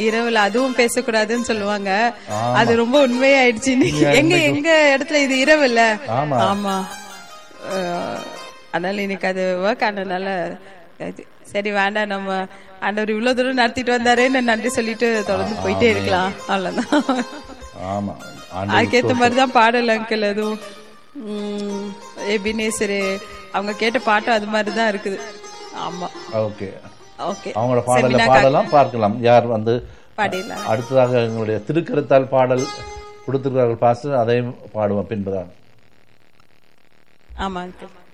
இரவுல அதுவும் பேசக்கூடாதுன்னு சொல்லுவாங்க அது ரொம்ப உண்மையாயிடுச்சு இன்னைக்கு. எங்க எங்க இடத்துல இது இரவு இல்ல ஆமா. ஆமா அஹ், அதனால இன்னைக்கு அது ஒர்க் ஆனதுனால இது. சரி வேண்டாம் நம்ம ஆண்டவர் இவ்வளவு தூரம் நடத்திட்டு வந்தாரேன்னு நன்றி சொல்லிட்டு தொடர்ந்து போயிட்டே இருக்கலாம் அவ்வளவுதான் ஆமா ஆண்டு அதுக்கேத்த மாதிரிதான் பாடல் அங்கிள் அதுவும் உம், எபினேசரு அவங்க கேட்ட பாட்டும் அது மாதிரிதான் இருக்குது ஆமா ஓகே ஓகே அவங்களோட பாடல பாடலாம் பார்க்கலாம் யார் வந்து பாடிடலாம் அடுத்ததாக எங்களுடைய திருக்கருத்தால் பாடல் கொடுத்திருக்கிறார்கள் பாஸ்டர் அதையும் பாடுவோம் பின்புதான் ஆமா அங்கிள்